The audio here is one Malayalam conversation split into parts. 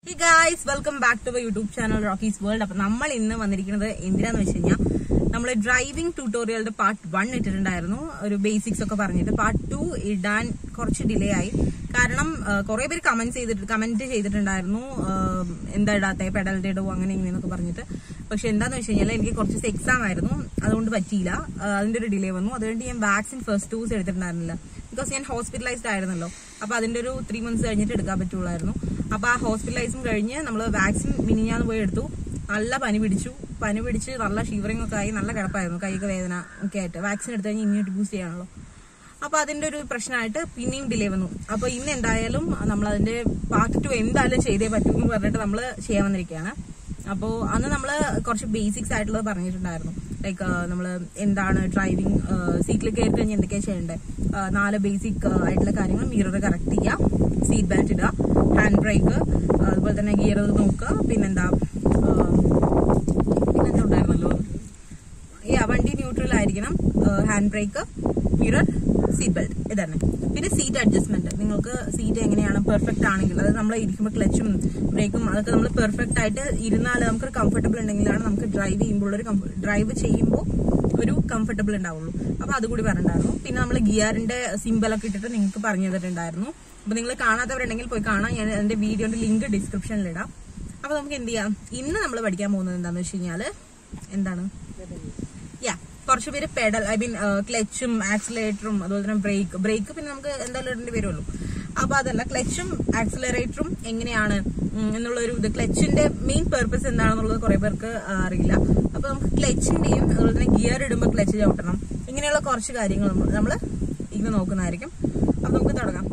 Guys welcome back to YouTube channel Rockies World അപ്പൊ നമ്മൾ ഇന്ന് വന്നിരിക്കുന്നത് എന്തിനാന്ന് വെച്ച് കഴിഞ്ഞാൽ നമ്മൾ ഡ്രൈവിംഗ് ട്യൂട്ടോറിയലിന്റെ പാർട്ട് വൺ ഇട്ടിട്ടുണ്ടായിരുന്നു ഒരു ബേസിക്സ് ഒക്കെ പറഞ്ഞിട്ട് പാർട്ട് ടു ഇടാൻ കുറച്ച് ഡിലേ ആയി കാരണം കുറെ പേര് കമന്റ് ചെയ്തിട്ട് കമന്റ് ചെയ്തിട്ടുണ്ടായിരുന്നു ആ, എന്താ ഇടാത്തെ പെഡലിന്റെ ഇടവും അങ്ങനെ ഇങ്ങനെയെന്നൊക്കെ പറഞ്ഞിട്ട് പക്ഷെ എന്താന്ന് വെച്ച് കഴിഞ്ഞാൽ എനിക്ക് കുറച്ച് എക്സാം ആയിരുന്നു അതുകൊണ്ട് പറ്റിയില്ല ആ, അതിന്റെ ഒരു ഡിലേ വന്നു അതുകൊണ്ട് ഞാൻ വാക്സിൻ ഫസ്റ്റ് ഡോസ് എടുത്തിട്ടുണ്ടായിരുന്നില്ല ബിക്കോസ് ഞാൻ ഹോസ്പിറ്റലൈസ്ഡ് ആയിരുന്നല്ലോ അപ്പൊ അതിന്റെ ഒരു ത്രീ മന്ത്സ് കഴിഞ്ഞിട്ട് എടുക്കാൻ പറ്റുള്ളായിരുന്നു അപ്പൊ ആ ഹോസ്പിറ്റലൈസും കഴിഞ്ഞ് നമ്മൾ വാക്സിൻ മിനിഞ്ഞാന്ന് പോയി എടുത്തു നല്ല പനി പിടിച്ചു പനി പിടിച്ച് നല്ല ഷീവറിംഗ് ഒക്കെ ആയി നല്ല കിടപ്പായിരുന്നു കൈയൊക്കെ വേദന ഒക്കെ ആയിട്ട് വാക്സിൻ എടുത്തു കഴിഞ്ഞാൽ ഇമ്മ്യൂണിറ്റി ബൂസ്റ്റ് ചെയ്യാണല്ലോ അപ്പൊ അതിന്റെ ഒരു പ്രശ്നമായിട്ട് പിന്നെയും ഡിലേ വന്നു അപ്പൊ ഇന്ന് എന്തായാലും നമ്മൾ അതിന്റെ പാർട്ട് ടു എന്തായാലും ചെയ്തേ പറ്റൂ എന്ന് പറഞ്ഞിട്ട് നമ്മൾ ചെയ്യാൻ വന്നിരിക്കുകയാണ് അപ്പോൾ അന്ന് നമ്മൾ കുറച്ച് ബേസിക്സ് ആയിട്ടുള്ളത് പറഞ്ഞിട്ടുണ്ടായിരുന്നു ലൈക്ക് നമ്മൾ എന്താണ് ഡ്രൈവിംഗ് സീറ്റിൽ കയറി കഴിഞ്ഞാൽ എന്തൊക്കെയാണ് ചെയ്യേണ്ടത് ആ, നാല് ബേസിക് ആയിട്ടുള്ള കാര്യങ്ങൾ മിറർ കറക്റ്റ് ചെയ്യുക സീറ്റ് ബെൽറ്റ് ഇടുക ഹാൻഡ് ബ്രേക്ക് അതുപോലെ തന്നെ ഗിയർ നോക്കുക പിന്നെന്താ ആ, പിന്നെന്താ ഉണ്ടായിരുന്നല്ലോ യാ വണ്ടി ന്യൂട്രൽ ആയിരിക്കണം hand brake mirror seat belt ഇതന്നെ പിന്നെ സീറ്റ് അഡ്ജസ്റ്റ്മെന്റ് നിങ്ങൾക്ക് സീറ്റ് എങ്ങനെയാണ് പെർഫെക്റ്റ് ആണെങ്കിൽ അത് നമ്മൾ ഇരിക്കുമ്പോൾ ക്ലച്ചും ബ്രേക്കും അതൊക്കെ നമ്മൾ പെർഫെക്റ്റ് ആയിട്ട് ഇരുന്നാൽ നമുക്ക് കംഫർട്ടബിൾ ഉണ്ടെങ്കിലാണ് നമുക്ക് ഡ്രൈവ് ചെയ്യുമ്പോൾ ഒരു ഡ്രൈവ് ചെയ്യുമ്പോൾ ഒരു കംഫർട്ടബിൾ ഉണ്ടാവുള്ളൂ അപ്പൊ അതുകൂടി പറഞ്ഞിട്ടുണ്ടായിരുന്നു പിന്നെ നമ്മൾ ഗിയറിന്റെ സിമ്പലൊക്കെ ഇട്ടിട്ട് നിങ്ങൾക്ക് പറഞ്ഞു തന്നിട്ടുണ്ടായിരുന്നു അപ്പൊ നിങ്ങൾ കാണാത്തവരുണ്ടെങ്കിൽ പോയി കാണാം ഞാൻ അതിന്റെ വീഡിയോന്റെ ലിങ്ക് ഡിസ്ക്രിപ്ഷനിൽ ഇടാം അപ്പൊ നമുക്ക് എന്ത് ചെയ്യാം ഇന്ന് നമ്മൾ പഠിക്കാൻ പോകുന്നത് എന്താണെന്ന് വെച്ച് കഴിഞ്ഞാല് എന്താണ് യാ കുറച്ച് പേര് പെഡൽ ഐ മീൻ ക്ലച്ചും ആക്സിലേറ്ററും അതുപോലെ തന്നെ ബ്രേക്ക് ബ്രേക്ക് പിന്നെ നമുക്ക് എന്തായാലും ഇടേണ്ടി വരുമല്ലോ അപ്പൊ അതല്ല ക്ലച്ചും ആക്സിലറേറ്ററും എങ്ങനെയാണ് ഉം, എന്നുള്ള ഒരു ഇത് ക്ലച്ചിന്റെ മെയിൻ പെർപ്പസ് എന്താണെന്നുള്ളത് കുറെ പേർക്ക് ആ, അറിയില്ല അപ്പൊ നമുക്ക് ക്ലച്ചിന്റെയും അതുപോലെ തന്നെ ഗിയർ ഇടുമ്പോൾ ക്ലച്ച് ചവിട്ടണം ഇങ്ങനെയുള്ള കുറച്ച് കാര്യങ്ങൾ നമ്മൾ ഇന്ന് നോക്കുന്നതായിരിക്കും അപ്പൊ നമുക്ക് തുടങ്ങാം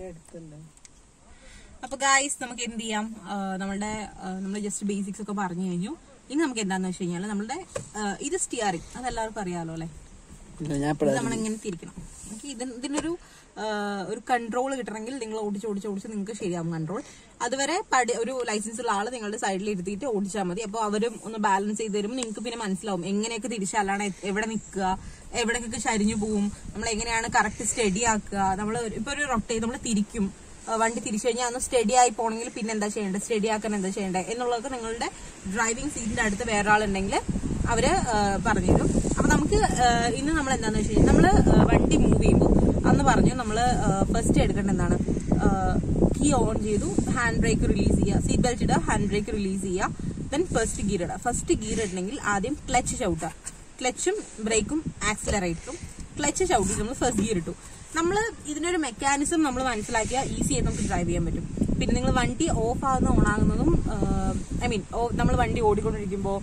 അപ്പൊ ഗായ്സ് നമുക്ക് എന്ത് ചെയ്യാം ആ, നമ്മളുടെ നമ്മൾ ജസ്റ്റ് ബേസിക്സ് ഒക്കെ പറഞ്ഞു കഴിഞ്ഞു ഇനി നമുക്ക് എന്താന്ന് വെച്ച് കഴിഞ്ഞാൽ നമ്മളുടെ ആ, ഇത് സ്റ്റിയറിംഗ് അതെല്ലാവർക്കും അറിയാലോ അല്ലെ ഞാൻ ഇത് നമ്മൾ എങ്ങനെ തിരിക്കണം ഓക്കെ ഇത് ഇതിനൊരു ആ, ഒരു കൺട്രോൾ കിട്ടണമെങ്കിൽ നിങ്ങൾ ഓടിച്ച് ഓടിച്ച് ഓടിച്ച് നിങ്ങൾക്ക് ശരിയാവും കൺട്രോൾ അതുവരെ പഠി ഒരു ലൈസൻസ് ഉള്ള ആള് നിങ്ങളുടെ സൈഡിൽ ഇരുത്തിയിട്ട് ഓടിച്ചാൽ മതി അപ്പോൾ അവരും ഒന്ന് ബാലൻസ് ചെയ്ത് തരും നിങ്ങൾക്ക് പിന്നെ മനസ്സിലാവും എങ്ങനെയൊക്കെ തിരിച്ചാലാണ് എവിടെ നിൽക്കുക എവിടേക്കൊക്കെ ചരിഞ്ഞു പോവും നമ്മൾ എങ്ങനെയാണ് കറക്റ്റ് സ്റ്റഡി ആക്കുക നമ്മൾ ഇപ്പൊ ഒരു റൊട്ടേ നമ്മൾ തിരിക്കും ആ, വണ്ടി തിരിച്ചു കഴിഞ്ഞാൽ ഒന്ന് സ്റ്റഡി ആയി പോകണമെങ്കിൽ പിന്നെ എന്താ ചെയ്യേണ്ടത് സ്റ്റഡി ആക്കാൻ എന്താ ചെയ്യേണ്ടത് എന്നുള്ളതൊക്കെ നിങ്ങളുടെ ഡ്രൈവിംഗ് സീറ്റിന്റെ അടുത്ത് വേറെ ആളുണ്ടെങ്കിൽ അവര് ആ, പറഞ്ഞുതരും അപ്പൊ നമുക്ക് ആ, ഇന്ന് നമ്മൾ എന്താന്ന് വെച്ച് കഴിഞ്ഞാൽ നമ്മള് ആ, വണ്ടി മൂവ് ചെയ്യുമ്പോൾ അന്ന് പറഞ്ഞു നമ്മള് ഫസ്റ്റ് എടുക്കേണ്ട എന്താണ് കീ ഓൺ ചെയ്തു ഹാൻഡ് ബ്രേക്ക് റിലീസ് ചെയ്യുക സീറ്റ് ബെൽറ്റ് ഇടുക ഹാൻഡ് ബ്രേക്ക് റിലീസ് ചെയ്യുക ദെൻ ഫസ്റ്റ് ഗിയർ ഇടുക ഫസ്റ്റ് ഗിയർ ഇടണമെങ്കിൽ ആദ്യം ക്ലച്ച് ചവിട്ടുക ക്ലച്ചും ബ്രേക്കും ആക്സിലറേറ്ററും ക്ലച്ച് ചവിട്ടി നമ്മൾ ഫസ്റ്റ് ഗിയർ ഇട്ടു നമ്മൾ ഇതിനൊരു മെക്കാനിസം നമ്മൾ മനസ്സിലാക്കിയാൽ ഈസി ആയിട്ട് നമുക്ക് ഡ്രൈവ് ചെയ്യാൻ പറ്റും പിന്നെ നിങ്ങൾ വണ്ടി ഓഫ് ആകുന്ന ഓൺ ആകുന്നതും ഐ മീൻ നമ്മൾ വണ്ടി ഓടിക്കൊണ്ടിരിക്കുമ്പോൾ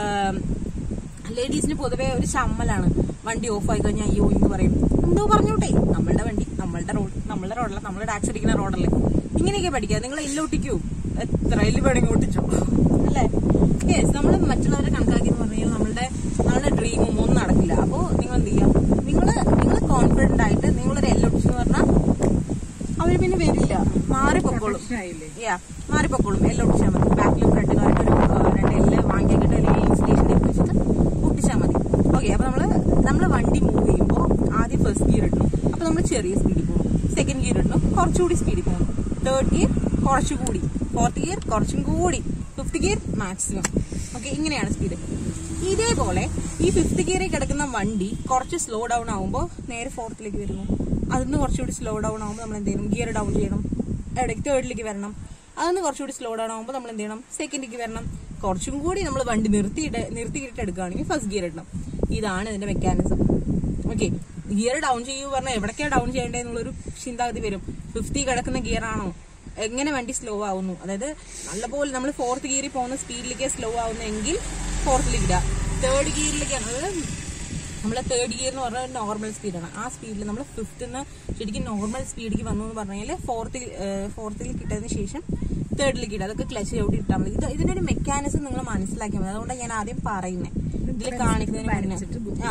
ലേഡീസിന് പൊതുവെ ഒരു ചമ്മലാണ് വണ്ടി ഓഫ് ആയി കഴിഞ്ഞാൽ അയ്യോ എന്ന് പറയും എന്തോ പറഞ്ഞോട്ടെ നമ്മളുടെ വണ്ടി നമ്മളുടെ റോഡ് നമ്മളുടെ റോഡല്ല നമ്മളുടെ ടാക്സ് അടിക്കുന്ന റോഡല്ലേ ഇങ്ങനെയൊക്കെ പഠിക്കുക നിങ്ങൾ എല്ലൊട്ടിക്കൂ എത്ര എല്ല് വേണമെങ്കിൽ ഒട്ടിച്ചോ അല്ലേ യെസ് നമ്മൾ മറ്റുള്ളവരെ കണക്കാക്കി എന്ന് പറഞ്ഞു കഴിഞ്ഞാൽ നമ്മളുടെ നമ്മളുടെ ഡ്രീമും ഒന്നും നടക്കില്ല അപ്പോൾ നിങ്ങൾ എന്ത് ചെയ്യുക നിങ്ങൾ നിങ്ങൾ കോൺഫിഡന്റ് ആയിട്ട് നിങ്ങളൊരു എല്ലൊട്ടിച്ചു എന്ന് പറഞ്ഞാൽ അവര് പിന്നെ വരില്ല മാറിപ്പൊക്കോളും യാ മാറിപ്പൊക്കോളും എല്ലാം ഒട്ടിച്ചാൽ മതി ബാക്കിലും ഫ്രണ്ടിലായിട്ട് ഒരു ആ, രണ്ട് എല്ല് വാങ്ങിക്കിട്ട് അല്ലെങ്കിൽ ഇൻസ്റ്റലേഷൻ ടേപ്പ് വെച്ചിട്ട് ഒട്ടിച്ചാൽ മതി ഓക്കെ അപ്പൊ നമ്മള് നമ്മള് വണ്ടി മൂവ് ചെയ്യുമ്പോൾ ആദ്യം ഫസ്റ്റ് ഗിയർ ഇട്ടു അപ്പൊ നമ്മൾ ചെറിയ സ്പീഡിൽ പോകും സെക്കൻഡ് ഗിയർ ഇട്ടു കുറച്ചുകൂടി സ്പീഡിൽ പോകും തേർഡ് ഗിയർ കുറച്ചുകൂടി ഫോർത്ത് ഗിയർ കുറച്ചും കൂടി ഫിഫ്ത് ഗിയർ മാക്സിമം ഓക്കെ ഇങ്ങനെയാണ് സ്പീഡ് ഇതേപോലെ ഈ ഫിഫ്ത് ഗിയറിൽ കിടക്കുന്ന വണ്ടി കുറച്ച് സ്ലോ ഡൗൺ ആകുമ്പോൾ നേരെ ഫോർത്തിലേക്ക് വരുന്നു അതിന്ന് കുറച്ചുകൂടി സ്ലോ ഡൗൺ ആകുമ്പോൾ നമ്മൾ എന്ത് ചെയ്യണം ഗിയർ ഡൗൺ ചെയ്യണം എവിടേക്ക് തേർഡിലേക്ക് വരണം അതൊന്ന് കുറച്ചുകൂടി സ്ലോ ഡൗൺ ആകുമ്പോൾ നമ്മൾ എന്ത് ചെയ്യണം സെക്കൻഡിലേക്ക് വരണം കുറച്ചും കൂടി നമ്മൾ വണ്ടി നിർത്തിയിട്ട് നിർത്തിയിട്ട് എടുക്കുകയാണെങ്കിൽ ഫസ്റ്റ് ഗിയർ ഇടണം ഇതാണ് ഇതിന്റെ മെക്കാനിസം ഓക്കെ ഗിയർ ഡൗൺ ചെയ്യൂ പറഞ്ഞാൽ എവിടേക്കാണ് ഡൗൺ ചെയ്യേണ്ടത് എന്നുള്ളൊരു ചിന്താഗതി വരും ഫിഫ്റ്റി കിടക്കുന്ന ഗിയർ ആണോ എങ്ങനെ വണ്ടി സ്ലോ ആവുന്നു അതായത് നല്ലപോലെ നമ്മൾ ഫോർത്ത് ഗിയറിൽ പോകുന്ന സ്പീഡിലേക്ക് സ്ലോ ആവുന്നെങ്കിൽ ഫോർത്തിലേക്ക് ഇടുക തേർഡ് ഗിയറിലേക്കാണ് അതായത് നമ്മളെ തേർഡ് ഗിയർ എന്ന് പറഞ്ഞാൽ നോർമൽ സ്പീഡാണ് ആ സ്പീഡിൽ നമ്മൾ ഫിഫ്ത്ത് നിന്ന് ശരിക്കും നോർമൽ സ്പീഡിലേക്ക് വന്നു എന്ന് പറഞ്ഞു കഴിഞ്ഞാൽ ഫോർത്തിൽ ഫോർത്തിൽ കിട്ടിയതിന് ശേഷം തേർഡിലേക്ക് ഇടുക അതൊക്കെ ക്ലച്ച് ചവിട്ടി ഇട്ടാൽ മതി ഇത് ഇതിന്റെ ഒരു മെക്കാനിസം നിങ്ങൾ മനസ്സിലാക്കിയാൽ മതി അതുകൊണ്ടാണ് ഞാൻ ആദ്യം പറയുന്നത് ഇതിൽ കാണിക്കുന്നതിന് മുന്നേ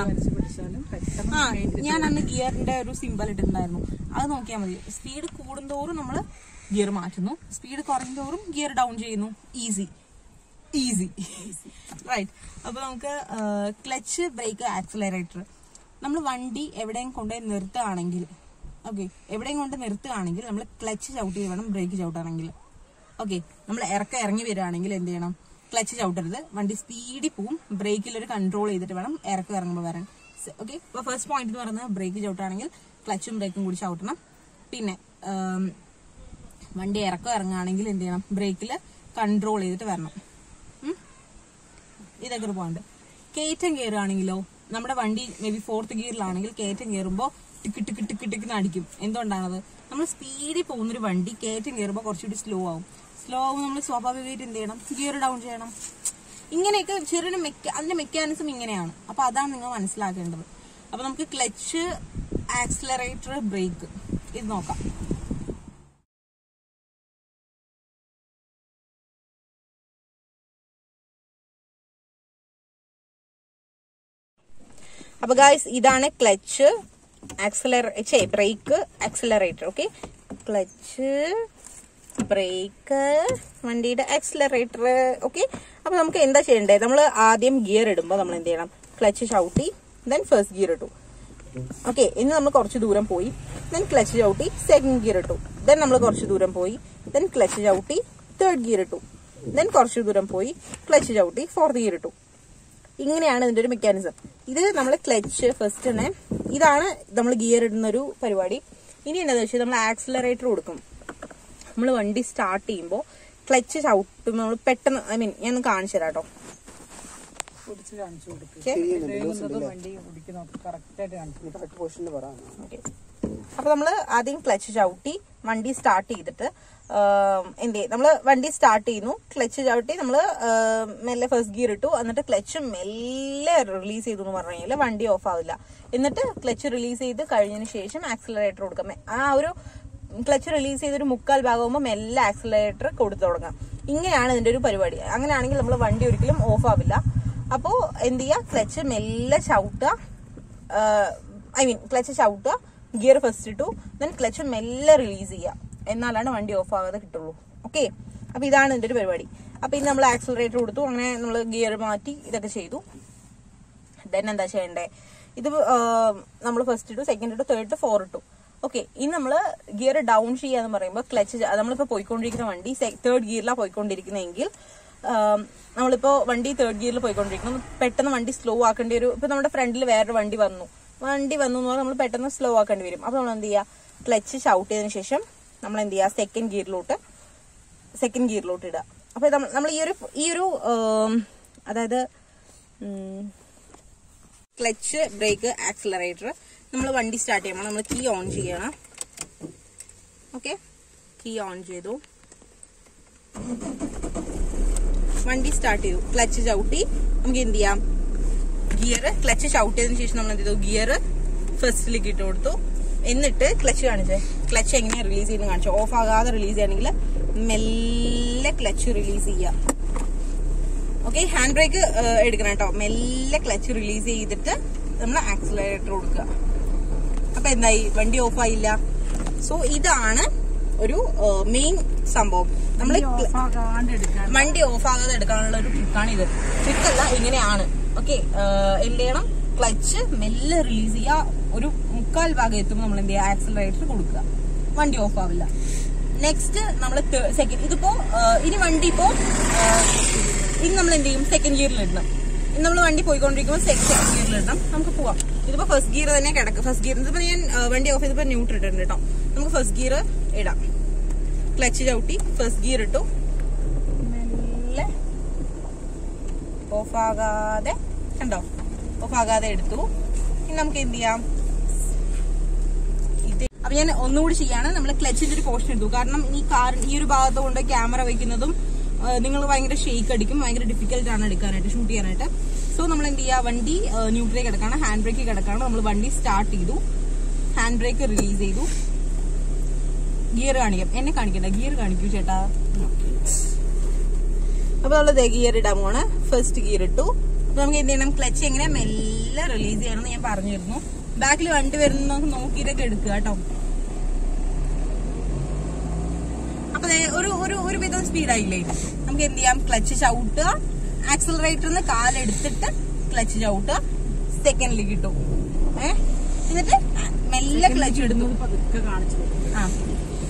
ആ ആ ഞാൻ അന്ന് ഗിയറിന്റെ ഒരു സിമ്പൽ ഇട്ടിട്ടുണ്ടായിരുന്നു അത് നോക്കിയാൽ മതി സ്പീഡ് കൂടുന്തോറും നമ്മൾ ഗിയർ മാറ്റുന്നു സ്പീഡ് കുറയുന്തോറും ഗിയർ ഡൗൺ ചെയ്യുന്നു ഈസി ഈസി റൈറ്റ് അപ്പൊ നമുക്ക് ക്ലച്ച് ബ്രേക്ക് ആക്സിലറേറ്റർ നമ്മൾ വണ്ടി എവിടെയും കൊണ്ടുപോയി നിർത്തുകയാണെങ്കിൽ ഓക്കെ എവിടെയും കൊണ്ട് നിർത്തുകയാണെങ്കിൽ നമ്മൾ ക്ലച്ച് ചവിട്ടി വേണം ബ്രേക്ക് ചവിട്ടാണെങ്കിൽ ഓക്കെ നമ്മൾ ഇറക്കം ഇറങ്ങി വരികയാണെങ്കിൽ എന്ത് ചെയ്യണം ക്ലച്ച് ചവിട്ടരുത് വണ്ടി സ്പീഡിൽ പോവും ബ്രേക്കിൽ ഒരു കൺട്രോൾ ചെയ്തിട്ട് വേണം ഇറക്കം ഇറങ്ങുമ്പോൾ വരാൻ ഓക്കെ ഇപ്പൊ ഫസ്റ്റ് പോയിന്റ് എന്ന് പറയുന്നത് ബ്രേക്ക് ചവിട്ടുകയാണെങ്കിൽ ക്ലച്ചും ബ്രേക്കും കൂടി ചവിട്ടണം പിന്നെ ആം, വണ്ടി ഇറക്കം ഇറങ്ങുകയാണെങ്കിൽ എന്ത് ചെയ്യണം ബ്രേക്കിൽ കൺട്രോൾ ചെയ്തിട്ട് വരണം ഉം? ഇതൊക്കെ ഒരു പോയിന്റ് കയറ്റം കയറുകയാണെങ്കിലോ നമ്മുടെ വണ്ടി മേ ബി ഫോർത്ത് ഗിയറിലാണെങ്കിൽ കയറ്റം കയറുമ്പോൾ ടിക്ക് ടിക്ക് ടിക്ക് ടിക്കിന് അടിക്കും എന്തുകൊണ്ടാണത് നമ്മൾ സ്പീഡിൽ പോകുന്നൊരു വണ്ടി കയറ്റം കയറുമ്പോൾ കുറച്ചുകൂടി സ്ലോ ആവും സ്ലോ ആവുമ്പോൾ നമ്മൾ സ്വാഭാവികമായിട്ട് എന്ത് ചെയ്യണം ഗിയർ ഡൗൺ ചെയ്യണം ഇങ്ങനെയൊക്കെ ചെറിയൊരു മെക്ക അതിന്റെ മെക്കാനിസം ഇങ്ങനെയാണ് അപ്പൊ അതാണ് നിങ്ങൾ മനസ്സിലാക്കേണ്ടത് അപ്പൊ നമുക്ക് ക്ലച്ച് ആക്സിലറേറ്റർ ബ്രേക്ക് ഇത് നോക്കാം അപ്പൊ ഗായ്സ് ഇതാണ് clutch accelerator brake accelerator okay clutch brake വണ്ടിയുടെ ആക്സിലറേറ്റർ ഓക്കെ അപ്പൊ നമുക്ക് എന്താ ചെയ്യേണ്ടത് നമ്മൾ ആദ്യം ഗിയർ ഇടുമ്പോൾ നമ്മൾ എന്ത് ചെയ്യണം ക്ലച്ച് ചവിട്ടി ദെൻ ഫസ്റ്റ് ഗിയർ ഇട്ടു ഓക്കെ ഇനി നമ്മൾ കുറച്ച് ദൂരം പോയി ദെൻ ക്ലച്ച് ചവിട്ടി സെക്കൻഡ് ഗിയർ ഇട്ടു ദെൻ നമ്മൾ കുറച്ച് ദൂരം പോയി ദെൻ ക്ലച്ച് ചവിട്ടി തേർഡ് ഗിയർ ഇട്ടു ദെൻ കുറച്ച് ദൂരം പോയി ക്ലച്ച് ചവിട്ടി ഫോർത്ത് ഗിയർ ഇട്ടു ഇങ്ങനെയാണ് ഇതിന്റെ ഒരു മെക്കാനിസം ഇത് നമ്മൾ ക്ലച്ച് ഫസ്റ്റ് തന്നെ ഇതാണ് നമ്മൾ ഗിയർ ഇടുന്ന ഒരു പരിപാടി ഇനി എന്താണെന്ന് വെച്ചാൽ നമ്മൾ ആക്സിലറേറ്റർ കൊടുക്കും നമ്മൾ വണ്ടി സ്റ്റാർട്ട് ചെയ്യുമ്പോൾ ക്ലച്ച് ചവിട്ടുമ്പോൾ നമ്മൾ പെട്ടെന്ന് ഐ മീൻ ഞാൻ ഒന്ന് കാണിച്ചു തരാം കേട്ടോ പിടിച്ച് കാണിച്ചു കൊടുക്കും Okay? ചെയ്യുന്നതും വണ്ടി പിടിക്കുന്നതൊക്കെ കറക്റ്റ് ആയിട്ട് കാണിച്ചു കറക്റ്റ് പൊസിഷനിൽ പറയാം ഓക്കെ അപ്പൊ നമ്മള് ആദ്യം ക്ലച്ച് ചവിട്ടി വണ്ടി സ്റ്റാർട്ട് ചെയ്തിട്ട് ആം, എന്ത് ചെയ്യും നമ്മള് വണ്ടി സ്റ്റാർട്ട് ചെയ്യുന്നു ക്ലച്ച് ചവിട്ടി നമ്മള് ആം, മെല്ലെ ഫസ്റ്റ് ഗിയർ ഇട്ടു എന്നിട്ട് ക്ലച്ച് മെല്ലെ റിലീസ് ചെയ്തു എന്ന് പറഞ്ഞു കഴിഞ്ഞാൽ വണ്ടി ഓഫ് ആവില്ല എന്നിട്ട് ക്ലച്ച് റിലീസ് ചെയ്ത് കഴിഞ്ഞതിന് ശേഷം ആക്സിലറേറ്റർ കൊടുക്കാം ആ ഒരു ക്ലച്ച് റിലീസ് ചെയ്തൊരു മുക്കാൽ ഭാഗമാകുമ്പോൾ മെല്ലെ ആക്സിലറേറ്റർ കൊടുത്തു തുടങ്ങാം ഇങ്ങനെയാണ് ഇതിന്റെ ഒരു പരിപാടി അങ്ങനെയാണെങ്കിൽ നമ്മൾ വണ്ടി ഒരിക്കലും ഓഫ് ആവില്ല അപ്പോ എന്ത് ചെയ്യുക ക്ലച്ച് മെല്ലെ ചവിട്ടുക ഐ മീൻ ക്ലച്ച് ചവിട്ടുക ഗിയർ ഫസ്റ്റ് ഇട്ടു ദെൻ ക്ലച്ച് മെല്ലെ റിലീസ് ചെയ്യുക എന്നാലാണ് വണ്ടി ഓഫ് ആകാതെ കിട്ടുള്ളൂ ഓക്കെ അപ്പൊ ഇതാണ് ഇതിന്റെ ഒരു പരിപാടി അപ്പൊ ഇന്ന് നമ്മൾ ആക്സിലറേറ്റർ കൊടുത്തു അങ്ങനെ നമ്മൾ ഗിയർ മാറ്റി ഇതൊക്കെ ചെയ്തു ദെൻ എന്താ ചെയ്യണ്ടേ ഇത് നമ്മൾ ഫസ്റ്റ് ഇട്ടു സെക്കൻഡ് ഇട്ടു തേർഡ് ഫോർ ഇട്ടു ഓക്കെ ഇനി നമ്മൾ ഗിയർ ഡൗൺ ചെയ്യാന്ന് പറയുമ്പോൾ ക്ലച്ച് നമ്മളിപ്പോ പോയിക്കൊണ്ടിരിക്കുന്ന വണ്ടി തേർഡ് ഗിയറിലാണ് പോയിക്കൊണ്ടിരിക്കുന്നതെങ്കിൽ ആം, നമ്മളിപ്പോ വണ്ടി തേർഡ് ഗിയറിൽ പോയിക്കൊണ്ടിരിക്കുന്നു പെട്ടെന്ന് വണ്ടി സ്ലോ ആക്കേണ്ടി ഒരു ഇപ്പൊ നമ്മുടെ ഫ്രണ്ടിൽ വേറൊരു വണ്ടി വന്നു വണ്ടി വന്നു എന്ന് പറഞ്ഞാൽ നമ്മൾ പെട്ടെന്ന് സ്ലോ ആക്കേണ്ടി വരും അപ്പൊ നമ്മൾ എന്ത് ചെയ്യുക ക്ലച്ച് ഷൗട്ട് ചെയ്തതിനു ശേഷം നമ്മൾ എന്ത് ചെയ്യുക സെക്കൻഡ് ഗിയറിലോട്ട് സെക്കൻഡ് ഗിയറിലോട്ട് ഇടുക അപ്പൊ നമ്മൾ ഈ ഒരു ഈ ഒരു ആം, അതായത് ക്ലച്ച് ബ്രേക്ക് ആക്സിലറേറ്റർ നമ്മൾ വണ്ടി സ്റ്റാർട്ട് ചെയ്യുമ്പോൾ നമ്മൾ കീ ഓൺ ചെയ്യണം ഓക്കെ കീ ഓൺ ചെയ്തു വണ്ടി സ്റ്റാർട്ട് ചെയ്തു ക്ലച്ച് ചവിട്ടി നമുക്ക് എന്ത് ചെയ്യാം ഗിയർ ക്ലച്ച് ചവിട്ട് ചെയ്തതിനു ശേഷം നമ്മൾ എന്ത് ചെയ്തു ഗിയർ ഫസ്റ്റിലേക്ക് ഇട്ട് കൊടുത്തു എന്നിട്ട് ക്ലച്ച് കാണിച്ചേ ക്ലച്ച് എങ്ങനെയാ റിലീസ് ചെയ്യുന്നത് കാണിച്ചു ഓഫ് ആകാതെ റിലീസ് ചെയ്യണമെങ്കിൽ മെല്ലെ ക്ലച്ച് റിലീസ് ചെയ്യാം ഓക്കെ ഹാൻഡ് ബ്രേക്ക് എടുക്കണം കേട്ടോ മെല്ലെ ക്ലച്ച് റിലീസ് ചെയ്തിട്ട് നമ്മൾ ആക്സിലറേറ്റർ കൊടുക്കുക അപ്പൊ എന്തായി വണ്ടി ഓഫ് ആയില്ല സോ ഇതാണ് ഒരു മെയിൻ സംഭവം നമ്മൾ ഓഫാകാണ്ട് എടുക്കാൻ വണ്ടി ഓഫ് ആകാതെ എടുക്കാനുള്ള ഒരു ട്രിക്കാണ് ഇത് ട്രിക്കല്ല ഇങ്ങനെയാണ് ഓക്കെ എന്ത് ചെയ്യണം ക്ലച്ച് മെല്ലെ റിലീസ് ചെയ്യുക ഒരു മുക്കാൽ ഭാഗം എത്തുമ്പോൾ നമ്മൾ എന്ത് ചെയ്യുക ആക്സിലറേറ്റർ കൊടുക്കുക വണ്ടി ഓഫ് ആവില്ല നെക്സ്റ്റ് നമ്മൾ സെക്കൻഡ് ഇതിപ്പോ ആ, ഇനി വണ്ടി ഇപ്പോ ആ, ഇനി നമ്മൾ എന്ത് ചെയ്യും സെക്കൻഡ് ഗിയറിൽ ഇടണം ഇനി നമ്മൾ വണ്ടി പോയിക്കൊണ്ടിരിക്കുമ്പോൾ സെക്കൻഡ് ഗിയറിൽ ഇടണം നമുക്ക് പോവാം ഇതിപ്പോ ഫസ്റ്റ് ഗിയർ തന്നെ കിടക്കും ഫസ്റ്റ് ഗിയർ ഇതിപ്പോ ഞാൻ ആ, വണ്ടി ഓഫ് ചെയ്തപ്പോ ന്യൂട്രൽ ഇട്ടിട്ടുണ്ട് കേട്ടോ നമുക്ക് ഫസ്റ്റ് ഗിയർ ഇടാം ക്ലച്ച് ചവിട്ടി ഫസ്റ്റ് ഗിയർ ഇട്ടു മെല്ലെ ഓഫ് ആകാതെ കണ്ടോ ഓഫ് ആകാതെ എടുത്തു ഇനി നമുക്ക് എന്ത് ചെയ്യാം ഇത് അപ്പൊ ഞാൻ ഒന്നുകൂടി ചെയ്യാണ് നമ്മൾ ക്ലച്ചിന്റെ ഒരു പോർഷൻ എടുത്തു കാരണം ഈ കാർ ഈ ഒരു ഭാഗത്ത് കൊണ്ട് ക്യാമറ വെക്കുന്നതും നിങ്ങൾ ഭയങ്കര ഷെയ്ക്ക് അടിക്കും ഭയങ്കര ഡിഫിക്കൽട്ട് ആണ് എടുക്കാനായിട്ട് ഷൂട്ട് ചെയ്യാനായിട്ട് സോ നമ്മൾ എന്ത് ചെയ്യുക വണ്ടി ന്യൂട്രലിൽ കിടക്കാണ് ഹാൻഡ് ബ്രേക്ക് കിടക്കാണ് നമ്മൾ വണ്ടി സ്റ്റാർട്ട് ചെയ്തു ഹാൻഡ് ബ്രേക്ക് റിലീസ് ചെയ്തു ഗിയർ കാണിക്കാം എന്നെ കാണിക്കണ്ട ഗിയർ കാണിക്കൂ ചേട്ടാ അപ്പൊ നമ്മൾ ഗിയർ ഇടാൻ പോണ് ഫസ്റ്റ് ഗിയർ ഇട്ടു അപ്പൊ നമുക്ക് എന്ത് ചെയ്യണം ക്ലച്ച് എങ്ങനെ മെല്ലെ റിലീസ് ചെയ്യണമെന്ന് ഞാൻ പറഞ്ഞിരുന്നു ബാക്കിൽ വണ്ടി വരുന്ന നമുക്ക് നോക്കിയിട്ടൊക്കെ എടുക്കുക കേട്ടോ അപ്പൊ ദേ ഒരു ഒരു ഒരു വിധം സ്പീഡായില്ലേ നമുക്ക് എന്ത് ചെയ്യാം ക്ലച്ച് ചവിട്ടുക ആക്സിലറേറ്ററിന്ന് കാലെടുത്തിട്ട് ക്ലച്ച് ചവിട്ടുക സെക്കൻഡിലേക്ക് ഇട്ടു ഏ എന്നിട്ട് മെല്ലെ ക്ലച്ച് എടുത്തു പതുക്കെ കാണിച്ചു കൊടുക്കും ആ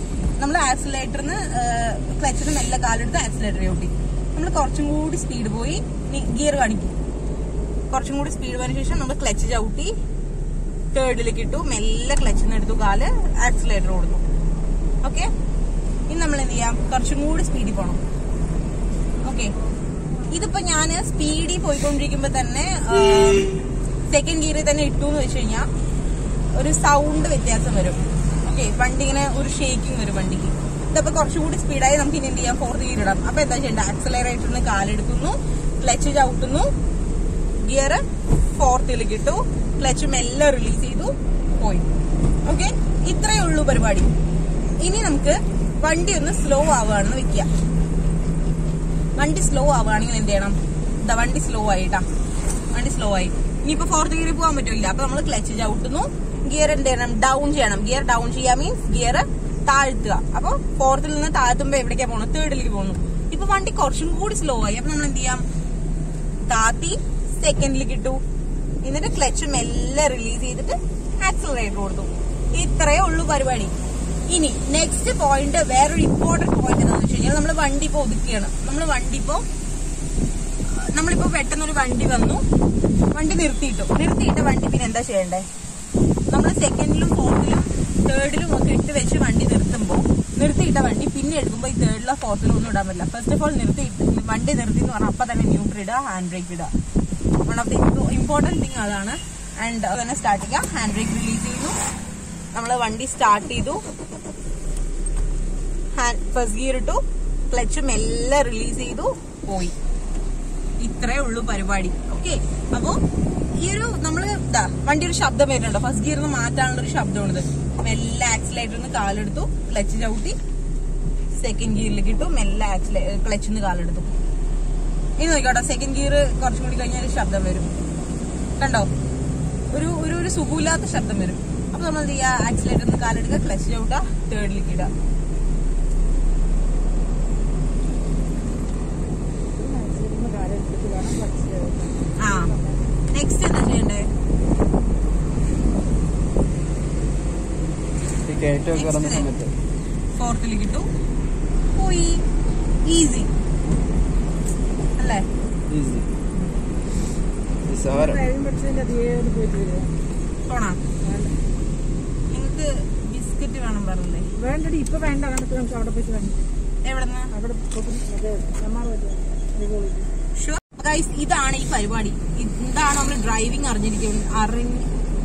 നമ്മൾ ആക്സിലേറ്ററിന് ക്ലച്ചിന് മെല്ലെ കാലെടുത്ത് ആക്സിലേറ്റർ ചവിട്ടി നമ്മൾ കുറച്ചും കൂടി സ്പീഡ് പോയി ഗിയർ കാണിക്കും കുറച്ചും കൂടി സ്പീഡ് പോയതിനു ശേഷം നമ്മൾ ക്ലച്ച് ചവിട്ടി തേർഡിലേക്ക് ഇട്ടു മെല്ലെ ക്ലച്ചിൽ നിന്ന് എടുത്തു കാല് ആക്സിലേറ്റർ കൊടുത്തു ഓക്കെ ഇനി നമ്മൾ എന്ത് ചെയ്യാം കുറച്ചും കൂടി സ്പീഡിൽ പോകണം ഓക്കെ ഇതിപ്പോ ഞാൻ സ്പീഡിൽ പോയിക്കൊണ്ടിരിക്കുമ്പോ തന്നെ സെക്കൻഡ് ഗിയറിൽ തന്നെ ഇട്ടു എന്ന് വെച്ച് കഴിഞ്ഞാൽ ഒരു സൗണ്ട് വ്യത്യാസം വരും ഓക്കെ വണ്ടി ഇങ്ങനെ ഒരു ഷേക്കിംഗ് വരും വണ്ടിക്ക് ഇതപ്പോ കുറച്ചുകൂടി സ്പീഡായി നമുക്ക് ഇനി എന്ത് ചെയ്യാം ഫോർത്ത് ഗിയർ ഇടാം അപ്പൊ എന്താ ചെയ്യേണ്ടത് ആക്സലറേറ്ററിന് കാലെടുക്കുന്നു ക്ലച്ച് ചവിട്ടുന്നു ഗിയർ ഫോർത്തിലേക്ക് ഇട്ടു ക്ലച്ച് മെല്ലെ റിലീസ് ചെയ്തു പോയി ഓക്കെ ഇത്രയേ ഉള്ളൂ പരിപാടി ഇനി നമുക്ക് വണ്ടി ഒന്ന് സ്ലോ ആവുകയാണെന്ന് വെക്കാം വണ്ടി സ്ലോ ആവുകയാണെങ്കിൽ എന്ത് ചെയ്യണം ദാ വണ്ടി സ്ലോ ആയിട്ടാ വണ്ടി സ്ലോ ആയി ഇനിയിപ്പോ ഫോർത്ത് ഗിയറിൽ പോകാൻ പറ്റില്ല അപ്പൊ നമ്മൾ ക്ലച്ച് ചവിട്ടുന്നു ഗിയർ എന്ത് ചെയ്യണം ഡൗൺ ചെയ്യണം ഗിയർ ഡൗൺ ചെയ്യാൻ മീൻസ് ഗിയർ താഴ്ത്തുക അപ്പൊ ഫോർത്തിൽ നിന്ന് താഴ്ത്തുമ്പോ എവിടേക്കാ പോകണം തേർഡിലേക്ക് പോകുന്നു ഇപ്പൊ വണ്ടി കുറച്ചും കൂടി സ്ലോ ആയി അപ്പൊ നമ്മൾ എന്ത് ചെയ്യാം താത്തി സെക്കൻഡിലേക്ക് ഇട്ടു എന്നിട്ട് ക്ലച്ച് മെല്ലെ റിലീസ് ചെയ്തിട്ട് ആക്സലറേറ്റർ കൊടുത്തു ഇത്രയേ ഉള്ളൂ പരിപാടി ഇനി നെക്സ്റ്റ് പോയിന്റ് വേറൊരു ഇമ്പോർട്ടന്റ് പോയിന്റ് എന്താണെന്ന് വെച്ച് കഴിഞ്ഞാൽ നമ്മൾ വണ്ടി ഇപ്പൊ ഒതുക്കുകയാണ് നമ്മൾ വണ്ടി ഇപ്പോ നമ്മളിപ്പോ പെട്ടെന്ന് ഒരു വണ്ടി വന്നു വണ്ടി നിർത്തിയിട്ടു നിർത്തിയിട്ട് വണ്ടി പിന്നെ എന്താ ചെയ്യണ്ടേ നമ്മൾ സെക്കൻഡിലും ഫോർത്തിലും തേർഡിലും ഒക്കെ ഇട്ട് വെച്ച് വണ്ടി നിർത്തുമ്പോൾ നിർത്തിയിട്ട വണ്ടി പിന്നെ എടുക്കുമ്പോൾ ഈ തേർഡിലോ ഫോർത്തിലോ ഒന്നും ഇടാൻ പറ്റില്ല ഫസ്റ്റ് ഓഫ് ഓൾ നിർത്തി വണ്ടി നിർത്തി എന്ന് പറഞ്ഞാൽ അപ്പൊ തന്നെ ന്യൂട്രൽ ഇടുക ഹാൻഡ് ബ്രേക്ക് ഇടുക one of the important thing അതാണ് ആൻഡ് തന്നെ സ്റ്റാർട്ട് ചെയ്യാം ഹാൻഡ് ബ്രേക്ക് റിലീസ് ചെയ്യുന്നു നമ്മൾ വണ്ടി സ്റ്റാർട്ട് ചെയ്തു ഫസ്റ്റ് ഗിയർ ഇട്ടു ക്ലച്ച് മെല്ലെ റിലീസ് ചെയ്തു പോയി ഇത്രേ ഉള്ളൂ പരിപാടി ഓക്കെ അപ്പോ ഈ ഒരു നമ്മള് ഇതാ വണ്ടി ഒരു ശബ്ദം വരുന്നുണ്ടോ ഫസ്റ്റ് ഗിയറിന് മാറ്റാനുള്ള ഒരു ശബ്ദമാണിത് മെല്ലെ ആക്സിലേറ്ററിന്ന് കാലെടുത്തു ക്ലച്ച് ചവിട്ടി സെക്കൻഡ് ഗിയറിലേക്ക് ഇട്ടു മെല്ലെ ആക്സിലേ ക്ലച്ചിന്ന് കാലെടുത്തു ഇനി നോക്കിക്കോട്ടെ സെക്കൻഡ് ഗിയർ കുറച്ചും കൂടി കഴിഞ്ഞാൽ ഒരു ശബ്ദം വരും കണ്ടോ ഒരു ഒരു ഒരു സുഖമില്ലാത്ത ശബ്ദം വരും അപ്പൊ നമ്മൾ എന്ത് ചെയ്യുക ആക്സിലേറ്ററിന്ന് കാലെടുക്കുക ക്ലച്ച് ചവിട്ടുക തേർഡിലേക്ക് ഇടുക കാലെടുത്തിട്ട് വേണം പഠിച്ചത് ആ നെക്സ്റ്റ് എന്താ ചെയ്യണ്ടേ ഈ കയറ്റമൊക്കെ ഇറങ്ങുന്ന സമയത്ത് ഫോർത്തിലേക്ക് ഇട്ടു പോയി ഈസി അല്ലേ ഈസി നിസ്സാരം ഡ്രൈവിംഗ് പഠിച്ചതിന്റെ അതേ ഒരു പോയിട്ട് വരിക പോണാ നിങ്ങൾക്ക് ബിസ്ക്കറ്റ് വേണം പറഞ്ഞില്ലേ വേണ്ടടി ഇപ്പൊ വേണ്ട കണക്ക് നമുക്ക് അവിടെ പോയിട്ട് വേണ്ട എവിടെന്ന് അവിടെ പോയിട്ട് മറ്റേ എമ്മാർ പോയിട്ട് ഷുവർ ഗൈസ് ഇതാണ് ഈ പരിപാടി ഇതാണ് നമ്മൾ ഡ്രൈവിംഗ് അറിഞ്ഞിരിക്കുന്നത് അറിഞ്ഞ്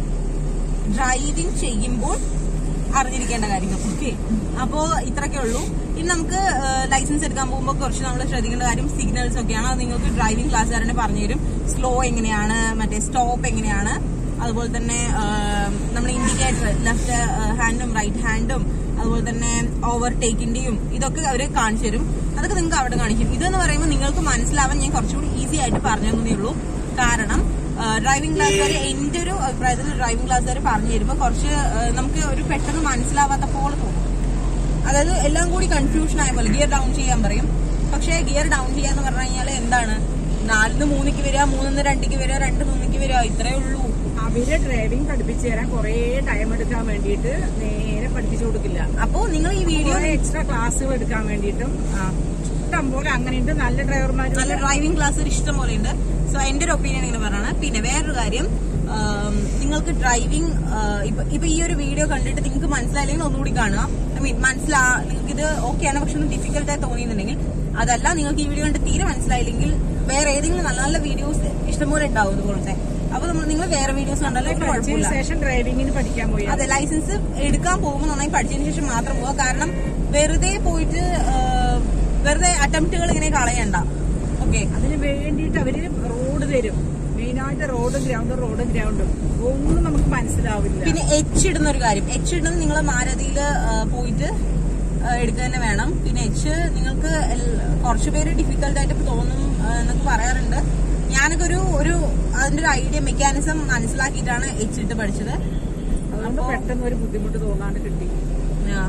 ഡ്രൈവിംഗ് ചെയ്യുമ്പോൾ അറിഞ്ഞിരിക്കേണ്ട കാര്യങ്ങൾ ഓക്കെ അപ്പോ ഇത്രയൊക്കെ ഉള്ളൂ ഇനി നമുക്ക് ലൈസൻസ് എടുക്കാൻ പോകുമ്പോൾ കുറച്ച് നമ്മൾ ശ്രദ്ധിക്കേണ്ട കാര്യം സിഗ്നൽസ് ഒക്കെയാണ് അത് നിങ്ങൾക്ക് ഡ്രൈവിംഗ് ക്ലാസ്സുകാരനെ പറഞ്ഞു തരും സ്ലോ എങ്ങനെയാണ് മറ്റേ സ്റ്റോപ്പ് എങ്ങനെയാണ് അതുപോലെ തന്നെ നമ്മൾ ഇൻഡിക്കേറ്റർ ലെഫ്റ്റ് ഹാൻഡും റൈറ്റ് ഹാൻഡും അതുപോലെ തന്നെ ഓവർടേക്കിന്റെയും ഇതൊക്കെ അവർ കാണിച്ചു തരും അതൊക്കെ നിങ്ങൾക്ക് അവിടെ കാണിക്കും ഇതെന്ന് പറയുമ്പോൾ നിങ്ങൾക്ക് മനസ്സിലാവാൻ ഞാൻ കുറച്ചുകൂടി ഈസി ആയിട്ട് പറഞ്ഞു തന്നേ ഉള്ളൂ കാരണം ഡ്രൈവിംഗ് ക്ലാസ്സുകാർ എന്റെ ഒരു അഭിപ്രായത്തിൽ ഡ്രൈവിംഗ് ക്ലാസ്സുകാർ പറഞ്ഞു തരുമ്പോൾ കുറച്ച് ആ, നമുക്ക് ഒരു പെട്ടെന്ന് മനസ്സിലാവാത്ത പോലെ തോന്നും അതായത് എല്ലാം കൂടി കൺഫ്യൂഷൻ ആയ പോലെ ഗിയർ ഡൗൺ ചെയ്യാൻ പറയും പക്ഷേ ഗിയർ ഡൗൺ ചെയ്യാന്ന് പറഞ്ഞു കഴിഞ്ഞാൽ എന്താണ് നാലിന്ന് മൂന്നിക്ക് വരിക മൂന്നിന്ന് രണ്ടിക്ക് വരിക രണ്ട് മൂന്നിക്ക് വരിക ഇത്രേ ഉള്ളൂ അവര് ഡ്രൈവിംഗ് പഠിപ്പിച്ചു തരാൻ കുറേ ടൈം എടുക്കാൻ വേണ്ടിയിട്ട് നേരെ പഠിപ്പിച്ചു കൊടുക്കില്ല അപ്പോ നിങ്ങൾ ഈ വീഡിയോ കുറെ എക്സ്ട്രാ ക്ലാസ്സുകൾ എടുക്കാൻ വേണ്ടിയിട്ടും ഇഷ്ടം പോലെ അങ്ങനെയുണ്ട് നല്ല ഡ്രൈവർമാർ നല്ല ഡ്രൈവിംഗ് ക്ലാസ് ഇഷ്ടം പോലെ ഉണ്ട് സോ എന്റെ ഒരു ഒപ്പീനിയൻ ഇങ്ങനെ പറയാണ് പിന്നെ വേറൊരു കാര്യം ആം, നിങ്ങൾക്ക് ഡ്രൈവിംഗ് ഇപ്പൊ ഇപ്പൊ ഈ ഒരു വീഡിയോ കണ്ടിട്ട് നിങ്ങൾക്ക് മനസ്സിലായില്ലെങ്കിൽ ഒന്നുകൂടി കാണുക ഐ മീൻ മനസ്സിലാ നിങ്ങൾക്ക് ഇത് ഓക്കെയാണ് പക്ഷെ ഒന്ന് ഡിഫിക്കൽട്ട് ആയി തോന്നിയിട്ടുണ്ടെങ്കിൽ അതല്ല നിങ്ങൾക്ക് ഈ വീഡിയോ കണ്ട് തീരെ മനസ്സിലായില്ലെങ്കിൽ വേറെ ഏതെങ്കിലും നല്ല നല്ല വീഡിയോസ് ഇഷ്ടംപോലെ ഉണ്ടാവും ഇതുപോലത്തെ അപ്പൊ നമ്മൾ നിങ്ങൾ വേറെ വീഡിയോസ് കണ്ടാലും ഒരു പഠിച്ചതിന് കുഴപ്പമില്ല ശേഷം ഡ്രൈവിങ്ങിന് പഠിക്കാൻ പോയി അതെ ലൈസൻസ് എടുക്കാൻ പോകുമ്പോൾ നന്നായി പഠിച്ചതിന് ശേഷം മാത്രം പോവുക കാരണം വെറുതെ പോയിട്ട് ആ, വെറുതെ അറ്റംപ്റ്റുകൾ ഇങ്ങനെ കളയണ്ട ഓക്കെ അതിന് വേണ്ടിയിട്ട് അവര് റോഡ് തരും മെയിനായിട്ട് റോഡും ഗ്രൗണ്ടും റോഡും ഗ്രൗണ്ടും ഒന്നും നമുക്ക് മനസ്സിലാവില്ല പിന്നെ എച്ച് ഇടുന്ന ഒരു കാര്യം എച്ച് ഇടുന്നത് നിങ്ങൾ മാരതിയിൽ പോയിട്ട് ആ, എടുക്കുക തന്നെ വേണം പിന്നെ എച്ച് നിങ്ങൾക്ക് എൽ- കുറച്ച് പേര് ഡിഫിക്കൽട്ട് ആയിട്ട് തോന്നും ആ, എന്നൊക്കെ പറയാറുണ്ട് ഞാനൊക്കെ ഒരു ഒരു അതിന്റെ ഒരു ഐഡിയ മെക്കാനിസം മനസ്സിലാക്കിയിട്ടാണ് എച്ച് ഇട്ട് പഠിച്ചത് അതുകൊണ്ട് പെട്ടെന്ന് ഒരു ബുദ്ധിമുട്ട് തോന്നാണ്ട് കിട്ടി ആ.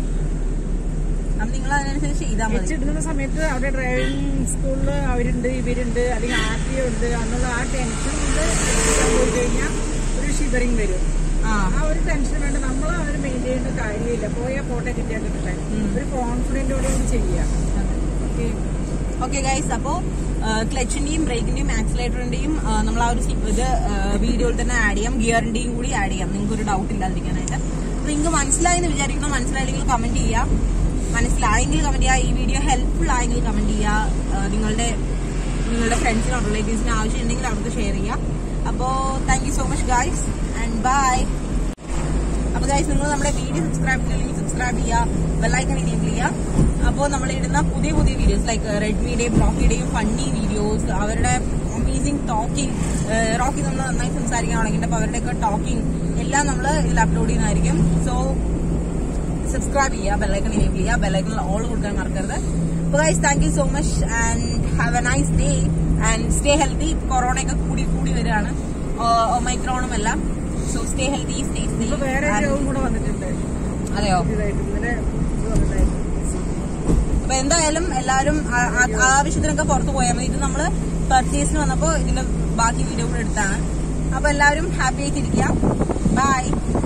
അപ്പൊ നിങ്ങൾ അതിനനുസരിച്ച് ചെയ്താൽ മതി വെച്ചിടുന്ന സമയത്ത് അവിടെ ഡ്രൈവിംഗ് സ്കൂളിൽ അവരുണ്ട് ഇവരുണ്ട് അല്ലെങ്കിൽ ആർ ടി ഉണ്ട് എന്നുള്ള ആ ടെൻഷൻ കൊണ്ട് പോയി കഴിഞ്ഞാൽ ഒരു ഷിവറിങ് വരും ആ ആ ഒരു ടെൻഷൻ വേണ്ട നമ്മൾ അവർ മെയിൻറ്റെയിൻ ചെയ്യേണ്ട കാര്യമില്ല പോയാൽ പോട്ടെ കിട്ടിയാൽ കിട്ടട്ടെ ഉം. ഒരു കോൺഫിഡന്റോടെ കൂടി ചെയ്യാം ഓക്കെ ഓക്കെ ഗൈസ് അപ്പോ ക്ലച്ചിന്റെയും ബ്രേക്കിന്റെയും ആക്സിലേറ്ററിന്റെയും നമ്മൾ ആ ഒരു സി- ഇത് വീഡിയോയിൽ തന്നെ ആഡ് ചെയ്യാം ഗിയറിന്റെയും കൂടി ആഡ് ചെയ്യാം നിങ്ങൾക്ക് ഒരു ഡൗട്ട് ഇല്ലാതിരിക്കാനായിട്ട് അപ്പൊ നിങ്ങൾക്ക് മനസ്സിലായെന്ന് വിചാരിക്കണം മനസ്സിലായില്ലെങ്കിൽ കമന്റ് ചെയ്യാം മനസ്സിലായെങ്കിൽ കമന്റ് ചെയ്യുക ഈ വീഡിയോ ഹെൽപ്ഫുൾ ആയെങ്കിൽ കമന്റ് ചെയ്യുക ആ, നിങ്ങളുടെ നിങ്ങളുടെ ഫ്രണ്ട്സിനോ റിലേറ്റീവ്സിനോ ആവശ്യമുണ്ടെങ്കിൽ അവർക്ക് ഷെയർ ചെയ്യുക അപ്പോ thank you so much guys and bye അപ്പൊ ഗൈസ് നിങ്ങൾ നമ്മുടെ വീഡിയോ സബ്സ്ക്രൈബ് ചെയ്തില്ലെങ്കിൽ സബ്സ്ക്രൈബ് ചെയ്യുക ബെല്ലൈക്കൺ എനേബിൾ ചെയ്യുക അപ്പോൾ നമ്മൾ ഇടുന്ന പുതിയ പുതിയ വീഡിയോസ് ലൈക്ക് റെഡ്മിയുടെയും റോക്കിയുടെയും ഫണ്ണി വീഡിയോസ് അവരുടെ അമേസിംഗ് ടോക്കിംഗ് റോക്കി നമ്മൾ നന്നായി സംസാരിക്കാൻ തുടങ്ങിയിട്ട് അപ്പോൾ അവരുടെയൊക്കെ ടോക്കിംഗ് എല്ലാം നമ്മൾ ഇതിൽ അപ്ലോഡ് ചെയ്യുന്നതായിരിക്കും സോ സബ്സ്ക്രൈബ് ചെയ്യുക ബെല്ലൈക്കൺ എനേബിൾ ചെയ്യുക ബെല്ലൈക്കണിൽ ഓൾ കൊടുക്കാൻ മറക്കരുത് അപ്പോൾ guys thank you so much and have a nice day and stay healthy കൊറോണയൊക്കെ കൂടി കൂടി വരികയാണ് ഒമൈക്രോണും എല്ലാം സോ സ്റ്റേ ഹെൽത്തി സ്റ്റേ ഇപ്പൊ വേറെ സേഫ് രോഗം കൂടെ വന്നിട്ടുണ്ട് അതെയോ ഇതായിട്ട് ഇന്നലെ ഇത് വന്നിട്ടായിരുന്നു അപ്പൊ എന്തായാലും എല്ലാവരും ആ- ആ- ആവശ്യത്തിനൊക്കെ പുറത്തു പോയാൽ മതി ഇത് നമ്മള് പർച്ചേസിന് വന്നപ്പോ ഇതിന്റെ ബാക്കി വീഡിയോ കൂടെ എടുത്താണ് അപ്പൊ എല്ലാവരും ഹാപ്പി ആയിട്ടിരിക്കുക ബൈ